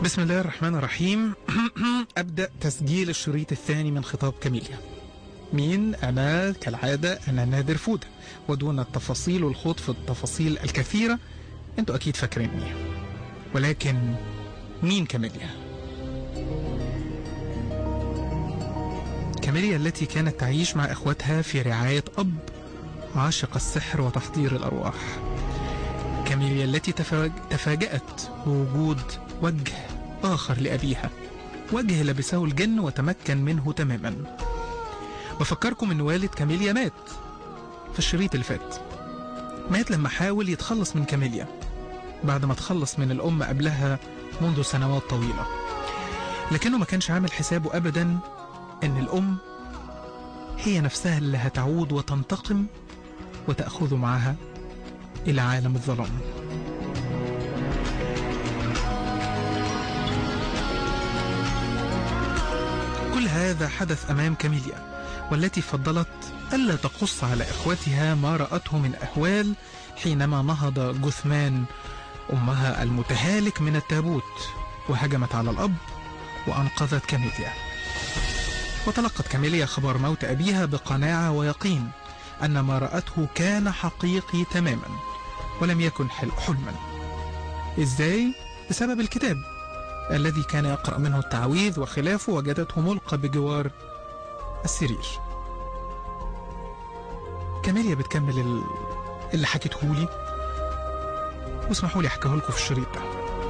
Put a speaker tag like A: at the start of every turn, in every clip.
A: بسم الله الرحمن الرحيم أبدأ تسجيل الشريط الثاني من خطاب كاميليا مين أنا كالعادة أنا نادر فودة ودون التفاصيل والخوض في التفاصيل الكثيرة أنتوا أكيد فاكريني ولكن مين كاميليا كاميليا التي كانت تعيش مع إخوتها في رعاية أب عاشق السحر وتحضير الأرواح كاميليا التي تفاج... تفاجأت بوجود وجه آخر لأبيها وجه لبسه الجن وتمكن منه تماما بفكركم ان والد كاميليا مات في الشريط اللي فات مات لما حاول يتخلص من كاميليا بعد ما تخلص من الأم قبلها منذ سنوات طويلة لكنه ما كانش عامل حسابه أبدا ان الأم هي نفسها اللي هتعود وتنتقم وتأخذ معها إلى عالم الظلام كل هذا حدث أمام كاميليا والتي فضلت ألا تقص على إخوتها ما رأته من أهوال حينما نهض جثمان أمها المتهالك من التابوت وهجمت على الأب وأنقذت كاميليا وتلقت كاميليا خبر موت أبيها بقناعة ويقين أن ما رأته كان حقيقي تماما ولم يكن حل حلما إزاي؟ بسبب الكتاب الذي كان يقرأ منه التعويذ وخلافه وجدته ملقى بجوار السرير كاميليا بتكمل ال... اللي حكيته لي واسمحوا لي احكيه لكم في الشريط ده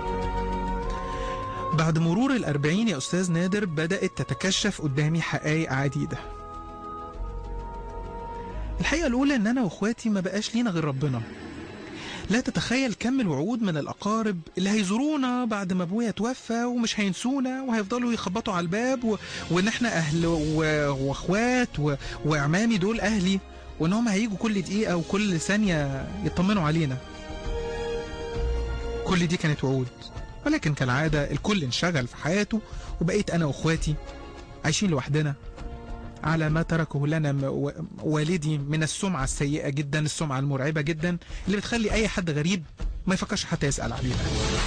A: بعد مرور الأربعين يا أستاذ نادر بدأت تتكشف قدامي حقائق عديدة الحقيقة الأولى إن أنا وإخواتي ما بقاش لينا غير ربنا لا تتخيل كم الوعود من الأقارب اللي هيزورونا بعد ما أبويا توفى ومش هينسونا وهيفضلوا يخبطوا على الباب و... وإن إحنا أهل و... وإخوات و... وعمامي دول أهلي وإن هم هيجوا كل دقيقة وكل ثانية يطمنوا علينا كل دي كانت وعود ولكن كالعادة الكل انشغل في حياته وبقيت أنا وإخواتي عايشين لوحدنا على ما تركه لنا م- والدي من السمعة السيئة جدا السمعة المرعبة جدا اللي بتخلي أي حد غريب ما يفكرش حتى يسأل علينا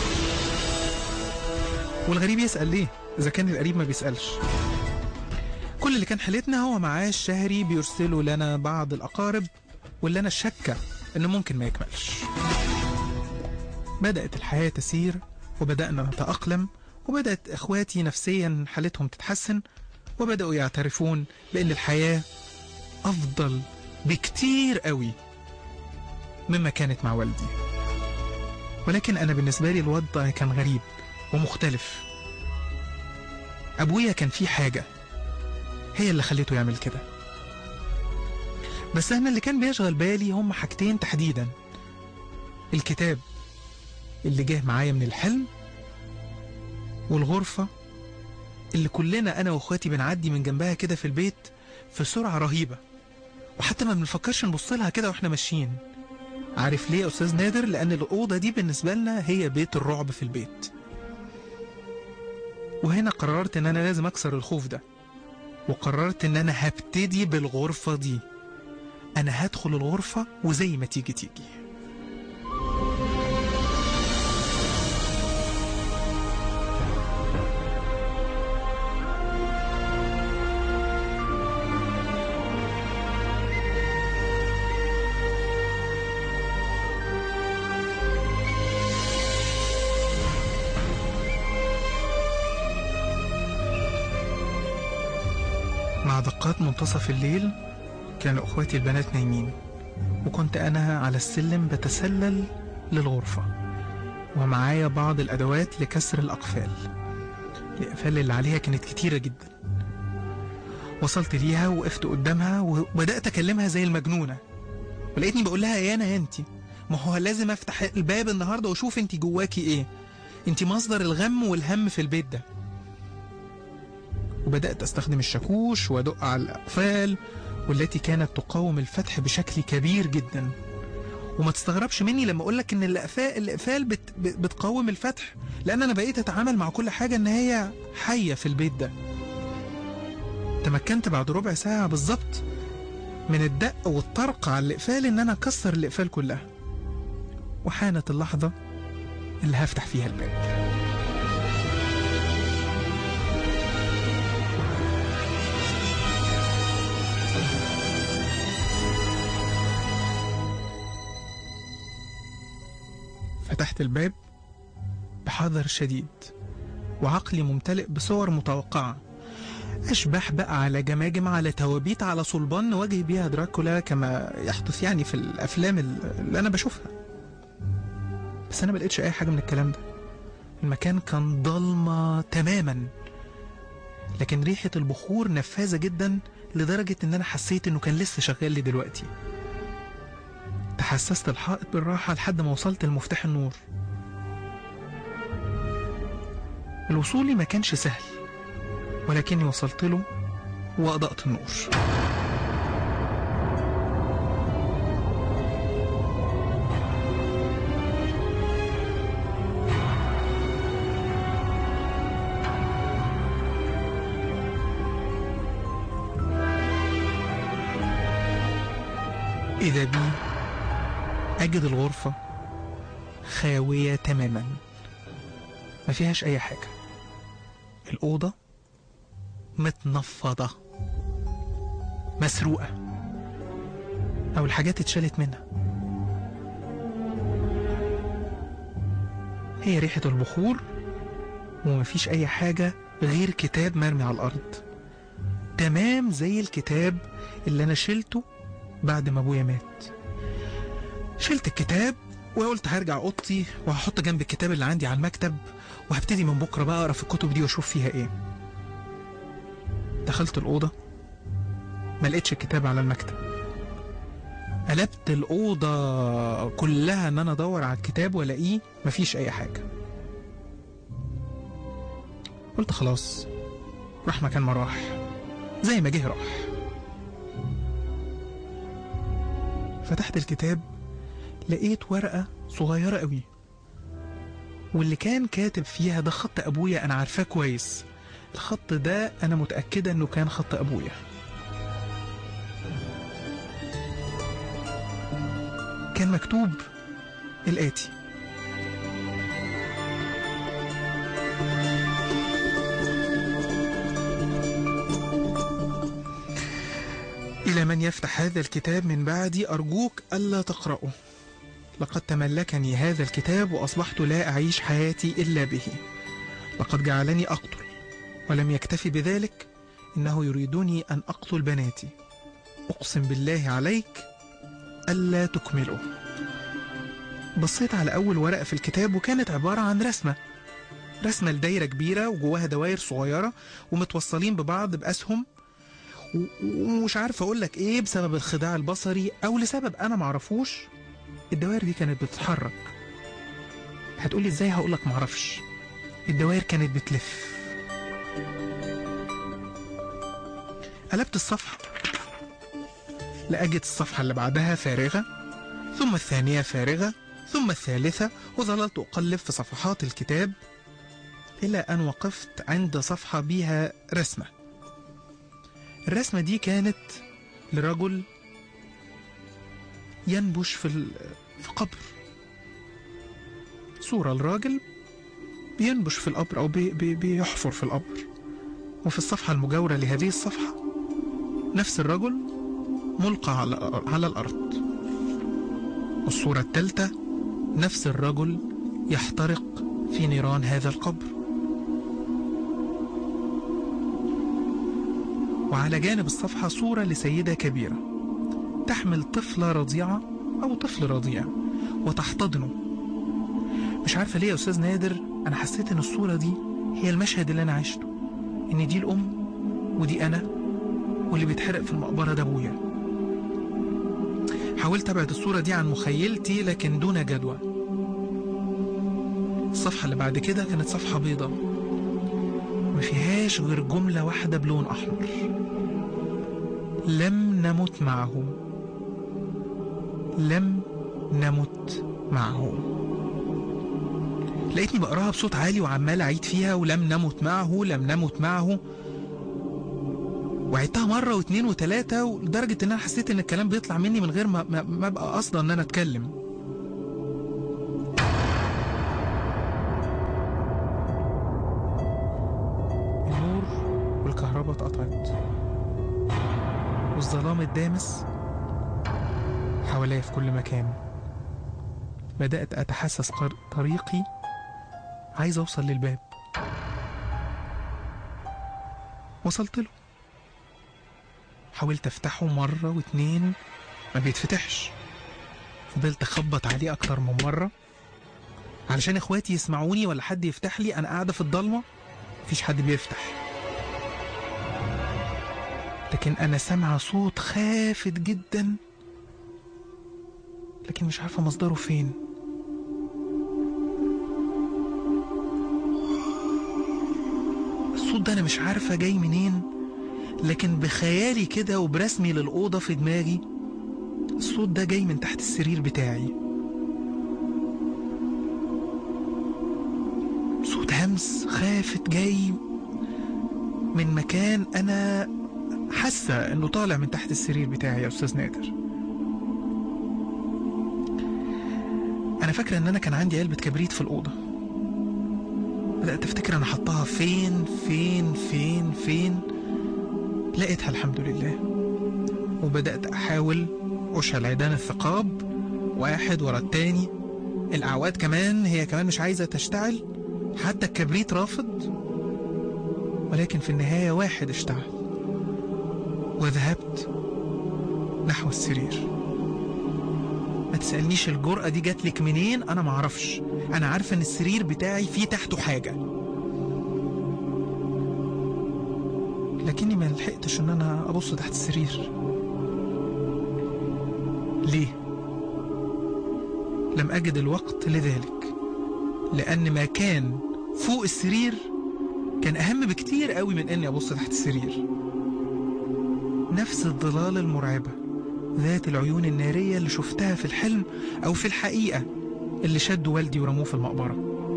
A: والغريب يسأل ليه إذا كان القريب ما بيسألش كل اللي كان حالتنا هو معاش شهري بيرسلوا لنا بعض الأقارب واللي أنا شاكة إنه ممكن ما يكملش بدأت الحياة تسير وبدأنا نتأقلم وبدأت إخواتي نفسيا حالتهم تتحسن وبدأوا يعترفون بأن الحياة أفضل بكتير قوي مما كانت مع والدي ولكن أنا بالنسبة لي الوضع كان غريب ومختلف أبويا كان في حاجة هي اللي خليته يعمل كده بس أنا اللي كان بيشغل بالي هم حاجتين تحديدا الكتاب اللي جه معايا من الحلم والغرفة اللي كلنا أنا وأخواتي بنعدي من جنبها كده في البيت في سرعة رهيبة وحتى ما بنفكرش نبص لها كده واحنا ماشيين عارف ليه يا أستاذ نادر؟ لأن الأوضة دي بالنسبة لنا هي بيت الرعب في البيت وهنا قررت إن أنا لازم أكسر الخوف ده وقررت إن أنا هبتدي بالغرفة دي أنا هدخل الغرفة وزي ما تيجي تيجي مع دقات منتصف الليل كان اخواتي البنات نايمين وكنت انا على السلم بتسلل للغرفة ومعايا بعض الادوات لكسر الاقفال الاقفال اللي عليها كانت كتيرة جدا وصلت ليها وقفت قدامها وبدأت اكلمها زي المجنونة ولقيتني بقول لها يا انا يا انتي ما هو لازم افتح الباب النهارده واشوف انتي جواكي ايه انتي مصدر الغم والهم في البيت ده وبدأت أستخدم الشاكوش وأدق على الأقفال والتي كانت تقاوم الفتح بشكل كبير جدا وما تستغربش مني لما أقول لك إن الأقفال الأقفال بت بتقاوم الفتح لأن أنا بقيت أتعامل مع كل حاجة إن هي حية في البيت ده تمكنت بعد ربع ساعة بالظبط من الدق والطرق على الإقفال إن أنا أكسر الإقفال كلها وحانت اللحظة اللي هفتح فيها الباب فتحت الباب بحذر شديد وعقلي ممتلئ بصور متوقعة أشباح بقى على جماجم على توابيت على صلبان نواجه بيها دراكولا كما يحدث يعني في الأفلام اللي أنا بشوفها بس أنا ملقتش أي حاجة من الكلام ده المكان كان ضلمة تماما لكن ريحة البخور نفاذة جدا لدرجة إن أنا حسيت إنه كان لسه شغال لي دلوقتي تحسست الحائط بالراحة لحد ما وصلت لمفتاح النور الوصول لي ما كانش سهل ولكني وصلت له وأضأت النور إذا بي أجد الغرفة خاوية تماما ما فيهاش أي حاجة الأوضة متنفضة مسروقة أو الحاجات اتشالت منها هي ريحة البخور ومفيش أي حاجة غير كتاب مرمي على الأرض تمام زي الكتاب اللي أنا شلته بعد ما أبويا مات شلت الكتاب وقلت هرجع اوضتي وهحط جنب الكتاب اللي عندي على المكتب وهبتدي من بكره بقى اقرا في الكتب دي واشوف فيها ايه دخلت الاوضه ما لقيتش الكتاب على المكتب قلبت الاوضه كلها ان انا ادور على الكتاب والاقيه مفيش اي حاجه قلت خلاص راح مكان ما راح زي ما جه راح فتحت الكتاب لقيت ورقة صغيرة قوي واللي كان كاتب فيها ده خط أبويا أنا عارفاه كويس الخط ده أنا متأكدة إنه كان خط أبويا كان مكتوب الآتي إلى من يفتح هذا الكتاب من بعدي أرجوك ألا تقرأه لقد تملكني هذا الكتاب وأصبحت لا أعيش حياتي إلا به لقد جعلني أقتل ولم يكتفي بذلك إنه يريدني أن أقتل بناتي أقسم بالله عليك ألا تكمله بصيت على أول ورقة في الكتاب وكانت عبارة عن رسمة رسمة لدايرة كبيرة وجواها دوائر صغيرة ومتوصلين ببعض بأسهم و- ومش عارف أقول لك إيه بسبب الخداع البصري أو لسبب أنا معرفوش الدوائر دي كانت بتتحرك هتقولي ازاي هقولك معرفش الدوائر كانت بتلف قلبت الصفحة لقيت الصفحة اللي بعدها فارغة ثم الثانية فارغة ثم الثالثة وظللت أقلب في صفحات الكتاب إلى أن وقفت عند صفحة بيها رسمة الرسمة دي كانت لرجل ينبش في ال- في قبر صورة الراجل بينبش في القبر أو بي بي بيحفر في القبر وفي الصفحة المجاورة لهذه الصفحة نفس الرجل ملقى على على الأرض والصورة الثالثة نفس الرجل يحترق في نيران هذا القبر وعلى جانب الصفحة صورة لسيدة كبيرة تحمل طفلة رضيعة أو طفل رضيع وتحتضنه مش عارفة ليه يا أستاذ نادر أنا حسيت إن الصورة دي هي المشهد اللي أنا عشته إن دي الأم ودي أنا واللي بيتحرق في المقبرة ده أبويا حاولت أبعد الصورة دي عن مخيلتي لكن دون جدوى الصفحة اللي بعد كده كانت صفحة بيضة ما فيهاش غير جملة واحدة بلون أحمر لم نمت معه لم نمت معه لقيتني بقراها بصوت عالي وعمال أعيد فيها ولم نمت معه لم نمت معه وعدتها مرة واثنين وثلاثة لدرجة إن أنا حسيت إن الكلام بيطلع مني من غير ما ما, ما أبقى قصدا إن أنا أتكلم النور والكهرباء اتقطعت والظلام الدامس حواليا في كل مكان بدأت أتحسس قر- طريقي عايز أوصل للباب وصلت له حاولت أفتحه مرة واتنين ما بيتفتحش فضلت أخبط عليه أكتر من مرة علشان إخواتي يسمعوني ولا حد يفتح لي أنا قاعدة في الضلمة مفيش حد بيفتح لكن أنا سامعة صوت خافت جدا لكن مش عارفة مصدره فين الصوت ده أنا مش عارفة جاي منين لكن بخيالي كده وبرسمي للأوضة في دماغي الصوت ده جاي من تحت السرير بتاعي صوت همس خافت جاي من مكان أنا حاسة إنه طالع من تحت السرير بتاعي يا أستاذ نادر أنا فاكرة إن أنا كان عندي علبة كبريت في الأوضة بدأت أفتكر أنا حطها فين فين فين فين لقيتها الحمد لله وبدأت أحاول أشعل عيدان الثقاب واحد ورا التاني الأعواد كمان هي كمان مش عايزة تشتعل حتى الكبريت رافض ولكن في النهاية واحد اشتعل وذهبت نحو السرير ما تسألنيش الجرأة دي جات لك منين أنا معرفش أنا عارفة إن السرير بتاعي فيه تحته حاجة لكني ما لحقتش إن أنا أبص تحت السرير ليه؟ لم أجد الوقت لذلك لأن ما كان فوق السرير كان أهم بكتير قوي من إني أبص تحت السرير نفس الظلال المرعبة ذات العيون النارية اللي شفتها في الحلم أو في الحقيقة اللي شدوا والدي ورموه في المقبرة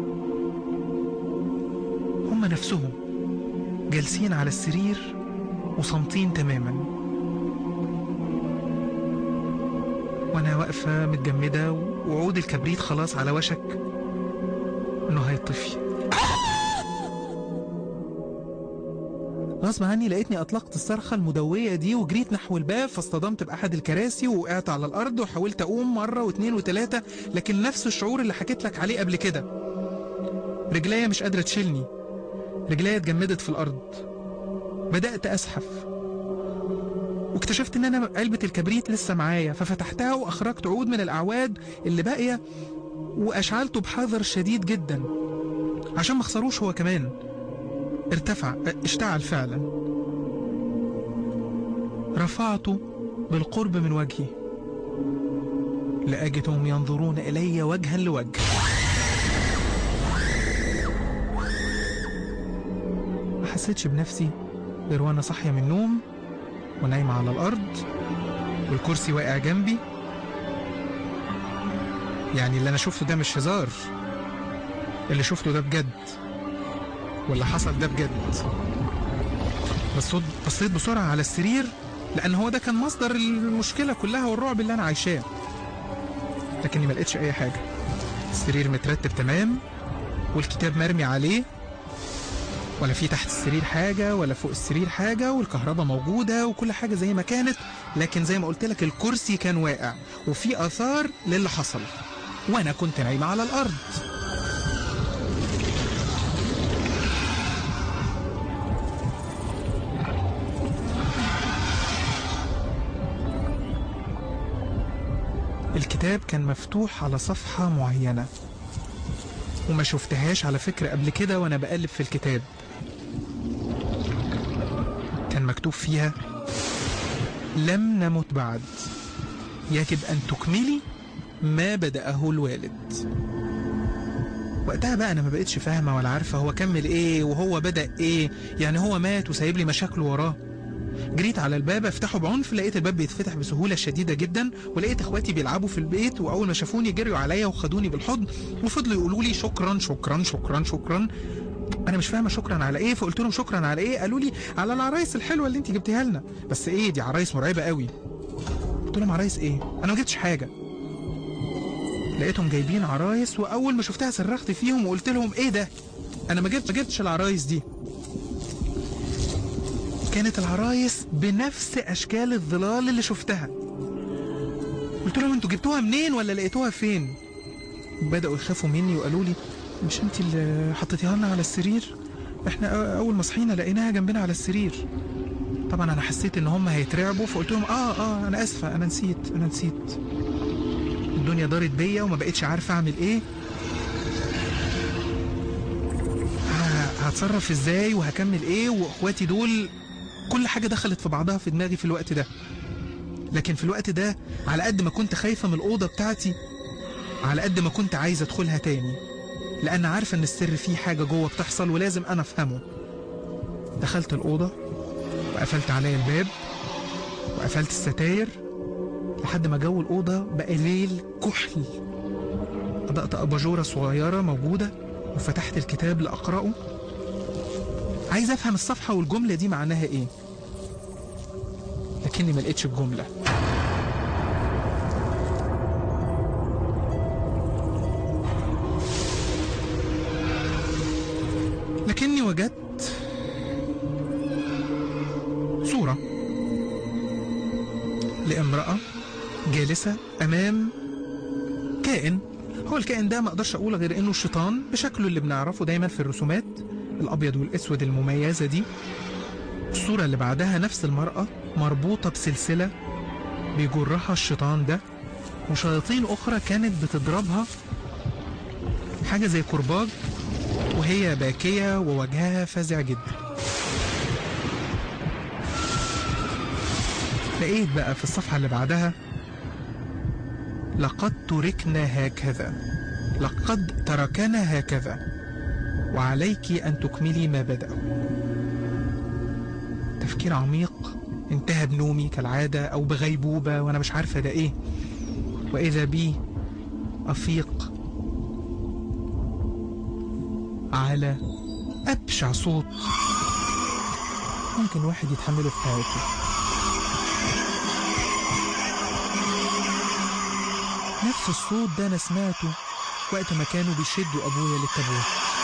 A: هم نفسهم جالسين على السرير وصامتين تماما وأنا واقفة متجمدة وعود الكبريت خلاص على وشك إنه هيطفي غصب عني لقيتني اطلقت الصرخه المدويه دي وجريت نحو الباب فاصطدمت باحد الكراسي ووقعت على الارض وحاولت اقوم مره واثنين وثلاثه لكن نفس الشعور اللي حكيت لك عليه قبل كده رجليا مش قادره تشيلني رجليا اتجمدت في الارض بدات ازحف واكتشفت ان انا علبه الكبريت لسه معايا ففتحتها واخرجت عود من الاعواد اللي باقيه واشعلته بحذر شديد جدا عشان ما اخسروش هو كمان ارتفع اشتعل فعلا رفعته بالقرب من وجهي لأجدهم ينظرون إلي وجها لوجه ما حسيتش بنفسي غير وأنا صاحية من النوم ونايمة على الأرض والكرسي واقع جنبي يعني اللي أنا شفته ده مش هزار اللي شفته ده بجد واللي حصل ده بجد بس بصيت بسرعة على السرير لأن هو ده كان مصدر المشكلة كلها والرعب اللي أنا عايشاه لكني ما لقيتش أي حاجة السرير مترتب تمام والكتاب مرمي عليه ولا في تحت السرير حاجة ولا فوق السرير حاجة والكهرباء موجودة وكل حاجة زي ما كانت لكن زي ما قلت لك الكرسي كان واقع وفي آثار للي حصل وأنا كنت نايمة على الأرض الكتاب كان مفتوح على صفحة معينة وما شفتهاش على فكرة قبل كده وأنا بقلب في الكتاب كان مكتوب فيها لم نمت بعد يجب أن تكملي ما بدأه الوالد وقتها بقى أنا ما بقتش فاهمة ولا عارفة هو كمل إيه وهو بدأ إيه يعني هو مات وسايب لي مشاكله وراه جريت على الباب افتحه بعنف لقيت الباب بيتفتح بسهوله شديده جدا ولقيت اخواتي بيلعبوا في البيت واول ما شافوني جريوا عليا وخدوني بالحضن وفضلوا يقولوا لي شكرا شكرا شكرا شكرا انا مش فاهمه شكرا على ايه فقلت لهم شكرا على ايه قالوا لي على العرايس الحلوه اللي انت جبتيها لنا بس ايه دي عرايس مرعبه قوي قلت لهم عرايس ايه انا ما جبتش حاجه لقيتهم جايبين عرايس واول ما شفتها صرخت فيهم وقلت لهم ايه ده انا ما جبت ما جبتش العرايس دي كانت العرايس بنفس اشكال الظلال اللي شفتها قلت لهم انتوا جبتوها منين ولا لقيتوها فين بدأوا يخافوا مني وقالوا لي مش انت اللي حطيتيها لنا على السرير احنا أ- اول ما صحينا لقيناها جنبنا على السرير طبعا انا حسيت ان هم هيترعبوا فقلت لهم اه اه انا اسفه انا نسيت انا نسيت الدنيا دارت بيا وما بقتش عارفه اعمل ايه ه- هتصرف ازاي وهكمل ايه واخواتي دول كل حاجه دخلت في بعضها في دماغي في الوقت ده لكن في الوقت ده على قد ما كنت خايفه من الاوضه بتاعتي على قد ما كنت عايز ادخلها تاني لان عارفه ان السر فيه حاجه جوه بتحصل ولازم انا افهمه دخلت الاوضه وقفلت عليا الباب وقفلت الستاير لحد ما جو الأوضة بقى ليل كحل بدأت أباجورة صغيرة موجودة وفتحت الكتاب لأقرأه عايز أفهم الصفحة والجملة دي معناها إيه لكني ما لقيتش الجملة لكني وجدت صورة لامرأة جالسة أمام كائن هو الكائن ده ما اقدرش اقول غير انه الشيطان بشكله اللي بنعرفه دايما في الرسومات الابيض والاسود المميزه دي الصوره اللي بعدها نفس المراه مربوطه بسلسله بيجرها الشيطان ده وشياطين اخرى كانت بتضربها حاجه زي كرباج وهي باكيه ووجهها فزع جدا لقيت بقى في الصفحه اللي بعدها لقد تركنا هكذا لقد تركنا هكذا وعليك أن تكملي ما بدأ تفكير عميق انتهى بنومي كالعادة أو بغيبوبة وأنا مش عارفة ده إيه وإذا بي أفيق على أبشع صوت ممكن واحد يتحمله في حياته نفس الصوت ده أنا سمعته وقت ما كانوا بيشدوا أبويا للتابوت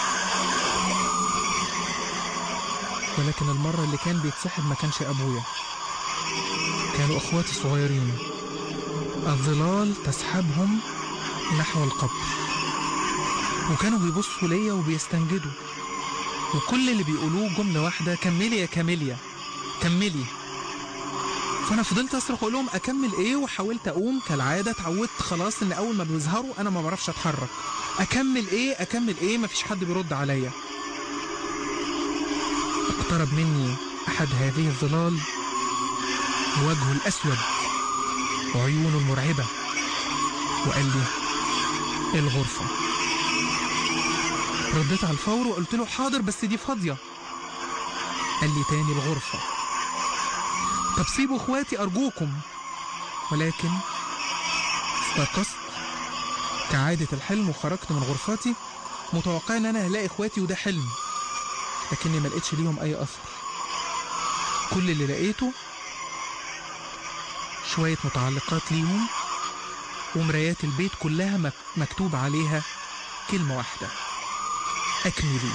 A: ولكن المرة اللي كان بيتسحب ما كانش أبويا كانوا أخواتي الصغيرين الظلال تسحبهم نحو القبر وكانوا بيبصوا ليا وبيستنجدوا وكل اللي بيقولوه جملة واحدة كملي يا كاميليا كملي فانا فضلت اصرخ اقول لهم اكمل ايه وحاولت اقوم كالعاده اتعودت خلاص ان اول ما بيظهروا انا ما بعرفش اتحرك اكمل ايه اكمل ايه مفيش حد بيرد عليا اقترب مني احد هذه الظلال وجهه الاسود وعيونه المرعبه وقال لي الغرفه رديت على الفور وقلت له حاضر بس دي فاضيه قال لي تاني الغرفه طب سيبوا اخواتي ارجوكم ولكن استيقظت كعادة الحلم وخرجت من غرفتي متوقع ان انا هلاقي اخواتي وده حلم لكني ما لقيتش ليهم اي اثر كل اللي لقيته شوية متعلقات ليهم ومرايات البيت كلها مك- مكتوب عليها كلمة واحدة أكملي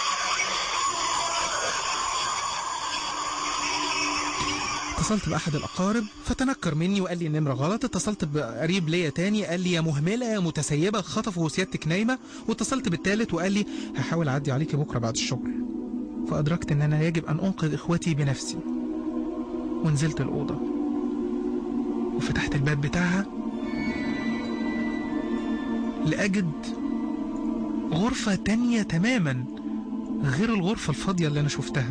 A: اتصلت بأحد الأقارب فتنكر مني وقال لي النمرة غلط اتصلت بقريب ليا تاني قال لي يا مهملة يا متسيبة خطفوا سيادتك نايمة واتصلت بالتالت وقال لي هحاول أعدي عليكي بكرة بعد الشغل فأدركت إن أنا يجب أن أنقذ إخوتي بنفسي ونزلت الأوضة وفتحت الباب بتاعها لأجد غرفة تانية تماما غير الغرفة الفاضية اللي أنا شفتها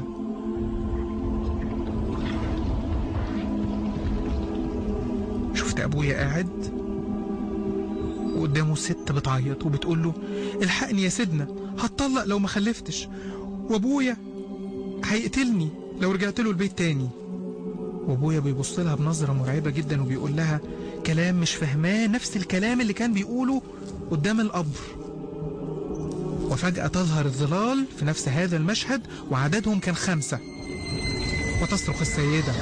A: شفت ابويا قاعد وقدامه ست بتعيط وبتقول له الحقني يا سيدنا هتطلق لو ما خلفتش وابويا هيقتلني لو رجعت له البيت تاني وابويا بيبص لها بنظره مرعبه جدا وبيقول لها كلام مش فاهماه نفس الكلام اللي كان بيقوله قدام القبر وفجأة تظهر الظلال في نفس هذا المشهد وعددهم كان خمسة وتصرخ السيدة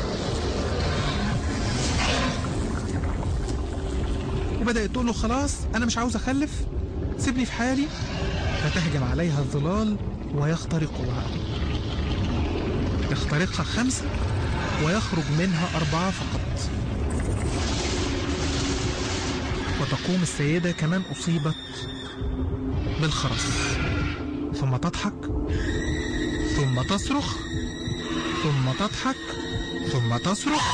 A: وبدأت تقول له خلاص أنا مش عاوز أخلف سيبني في حالي فتهجم عليها الظلال ويخترقها يخترقها خمسة ويخرج منها أربعة فقط وتقوم السيدة كمان أصيبت بالخرس ثم تضحك ثم تصرخ ثم تضحك ثم تصرخ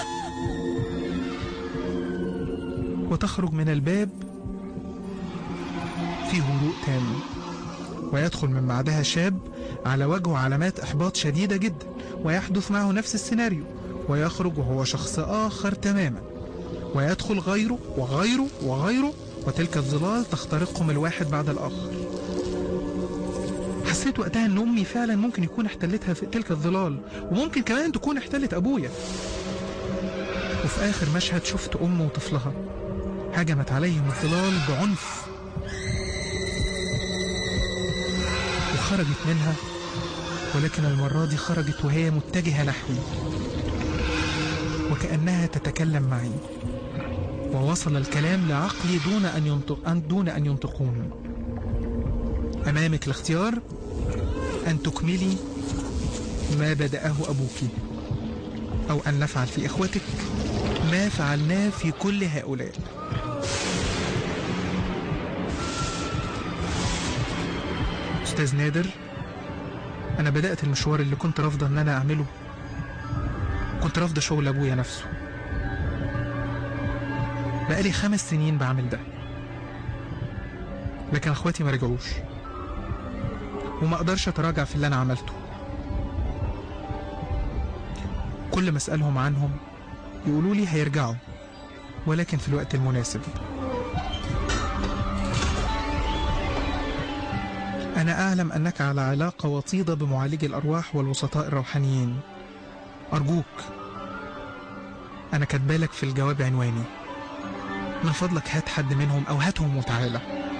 A: وتخرج من الباب في هدوء تام ويدخل من بعدها شاب على وجهه علامات إحباط شديدة جدا ويحدث معه نفس السيناريو ويخرج وهو شخص آخر تماما ويدخل غيره وغيره وغيره وتلك الظلال تخترقهم الواحد بعد الآخر حسيت وقتها ان امي فعلا ممكن يكون احتلتها في تلك الظلال وممكن كمان تكون احتلت ابويا وفي اخر مشهد شفت ام وطفلها هجمت عليهم الظلال بعنف وخرجت منها ولكن المرة دي خرجت وهي متجهة نحوي وكأنها تتكلم معي ووصل الكلام لعقلي دون أن ينطق دون أن ينطقون أمامك الاختيار أن تكملي ما بدأه أبوك أو أن نفعل في إخوتك ما فعلناه في كل هؤلاء أستاذ نادر أنا بدأت المشوار اللي كنت رافضة إن أنا أعمله كنت رافضة شغل أبويا نفسه بقالي خمس سنين بعمل ده لكن اخواتي ما رجعوش وما اقدرش اتراجع في اللي انا عملته كل ما اسالهم عنهم يقولوا لي هيرجعوا ولكن في الوقت المناسب انا اعلم انك على علاقه وطيده بمعالجي الارواح والوسطاء الروحانيين ارجوك انا كاتبالك في الجواب عنواني من فضلك هات حد منهم او هاتهم وتعالى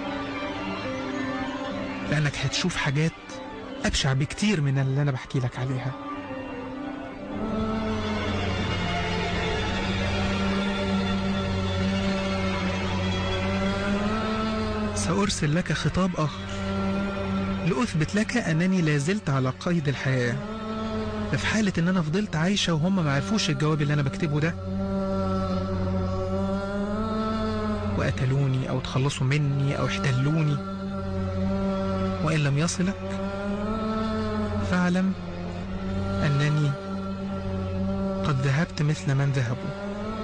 A: لانك هتشوف حاجات ابشع بكتير من اللي انا بحكي لك عليها سأرسل لك خطاب آخر لأثبت لك أنني لازلت على قيد الحياة في حالة إن أنا فضلت عايشة وهم ما عرفوش الجواب اللي أنا بكتبه ده وقتلوني أو تخلصوا مني أو احتلوني وإن لم يصلك فاعلم أنني قد ذهبت مثل من ذهبوا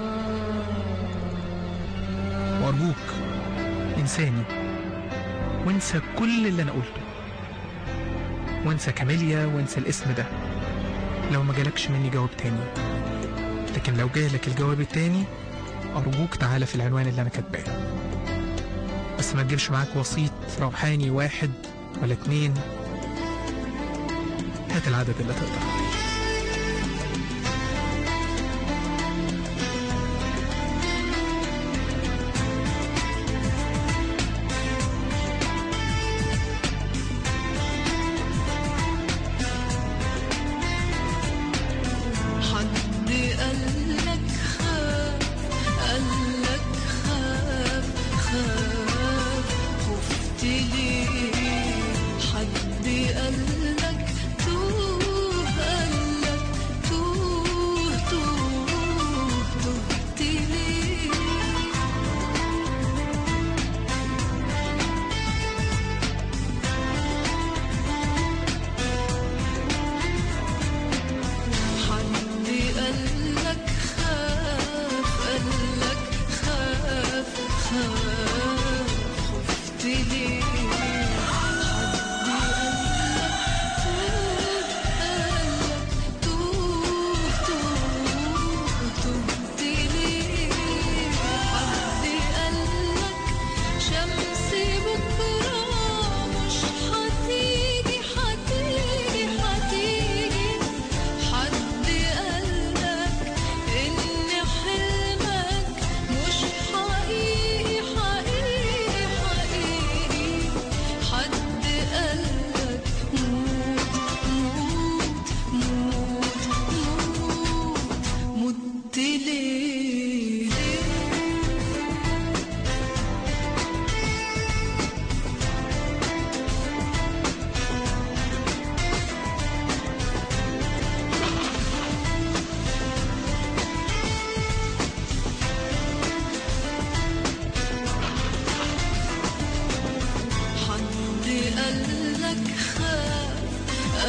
A: وأرجوك إنساني وانسى كل اللي أنا قلته وانسى كاميليا وانسى الاسم ده لو ما جالكش مني جواب تاني لكن لو جالك الجواب التاني أرجوك تعالى في العنوان اللي أنا كاتباه بس ما تجيبش معاك وسيط روحاني واحد ولا اتنين هات العدد اللي تقدر عليه
B: حد قالك خاف قالك خاف خاف خفت ليه حد قالك توه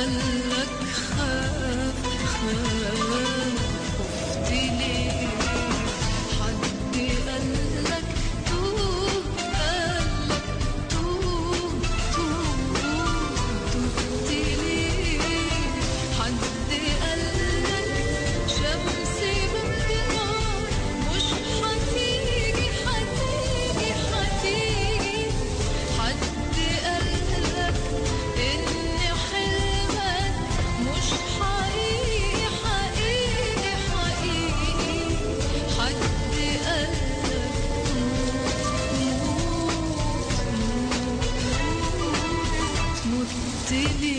B: قالك خاف خاف خفت ليه حد قالك توه قالك توه توه تهت ليه حد قالك شمسي بكرة مش حتيجي حتيجي حتيجي حد قالك إن حلمك مش حقيقي حقيقي حقيقي حد قالك موت موت موت لي